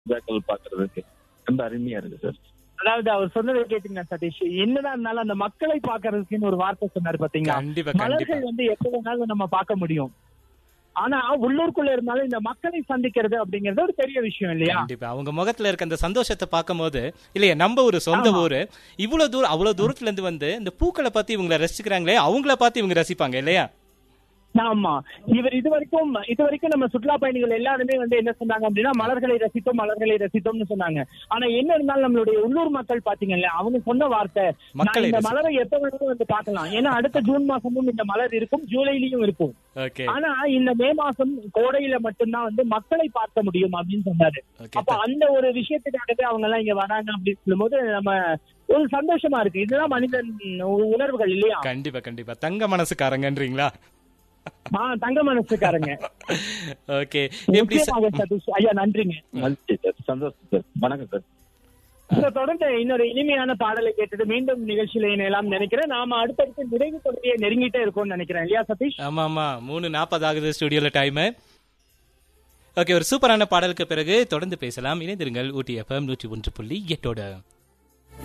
ரோஜாக்கள் பாக்குறதுக்கு ரொம்ப அருமையா இருக்கு சார் அதாவது அவர் சொன்னதை கேட்டீங்க சதீஷ் என்னதான் இருந்தாலும் அந்த மக்களை பாக்குறதுக்குன்னு ஒரு வார்த்தை சொன்னாரு பாத்தீங்களா கண்டிப்பா கண்டிப்பா மலர்கள் வந்து எப்ப வேணாலும் நம்ம பார்க்க முடியும் ஆனா உள்ளூருக்குள்ள இருந்தாலும் இந்த மக்களை சந்திக்கிறது அப்படிங்கறது ஒரு பெரிய விஷயம் இல்லையா கண்டிப்பா அவங்க முகத்துல இருக்க அந்த சந்தோஷத்தை பார்க்கும்போது இல்லையா நம்ம ஒரு சொந்த ஊரு இவ்வளவு தூரம் அவ்வளவு தூரத்துல இருந்து வந்து இந்த பூக்களை பத்தி இவங்களை ரசிக்கிறாங்களே அவங்கள பார்த்து இவங்க ரசிப்பாங்க இல்லையா ஆமா இவர் இது வரைக்கும் இது வரைக்கும் நம்ம சுற்றுலா பயணிகள் எல்லாருமே வந்து என்ன சொன்னாங்க அப்படின்னா மலர்களை ரசித்தோம் மலர்களை ரசித்தோம்னு சொன்னாங்க ஆனா என்ன இருந்தாலும் நம்மளுடைய உள்ளூர் மக்கள் பாத்தீங்கல்ல அவங்க சொன்ன வார்த்தை நான் மக்களை இந்த ரசி- மலரை எப்ப வேணாலும் வந்து பார்க்கலாம் ஏன்னா அடுத்த ஜூன் மாசமும் இந்த மலர் இருக்கும் ஜூலைலயும் இருக்கும் ஓகே ஆனா இந்த மே மாசம் கோடையில மட்டும்தான் வந்து மக்களை பார்க்க முடியும் அப்படின்னு சொன்னாரு ஓகே அப்ப அந்த ஒரு விஷயத்துக்காகவே அவங்க எல்லாம் இங்க வராங்க அப்படின்னு சொல்லும்போது நம்ம ஒரு சந்தோஷமா இருக்கு இதுதான் மனிதன் உ- உணர்வுகள் இல்லையா கண்டிப்பா கண்டிப்பா தங்க மனசுக்காரங்கன்றீங்களா ஆ, தங்க மனசுக்காரங்க ஓகே எப்படி ச- நிச்சயமாக சதீஷ் ஐயா நன்றிங்க மகிழ்ச்சி சார் சந்தோஷம் சார் வணக்கம் சார் இதை தொடர்ந்து இன்னொரு இனிமையான பாடலை கேட்டுட்டு மீண்டும் நிகழ்ச்சியில இணையலாம் நினைக்கிறேன் நாம அடுத்தடுத்து நிறைவு பகுதியை நெருங்கிட்டே இருக்கோம்னு நினைக்கிறேன் இல்லையா சதீஷ் ஆமா ஆமா மூணு நாற்பது ஆகுது ஸ்டுடியோல டைம் ஓகே ஒரு சூப்பரான பாடலுக்கு பிறகு தொடர்ந்து பேசலாம் இணைந்திருங்கள் ஊட்டி எஃப்எம் நூற்றி ஒன்று புள்ளி எட்டோட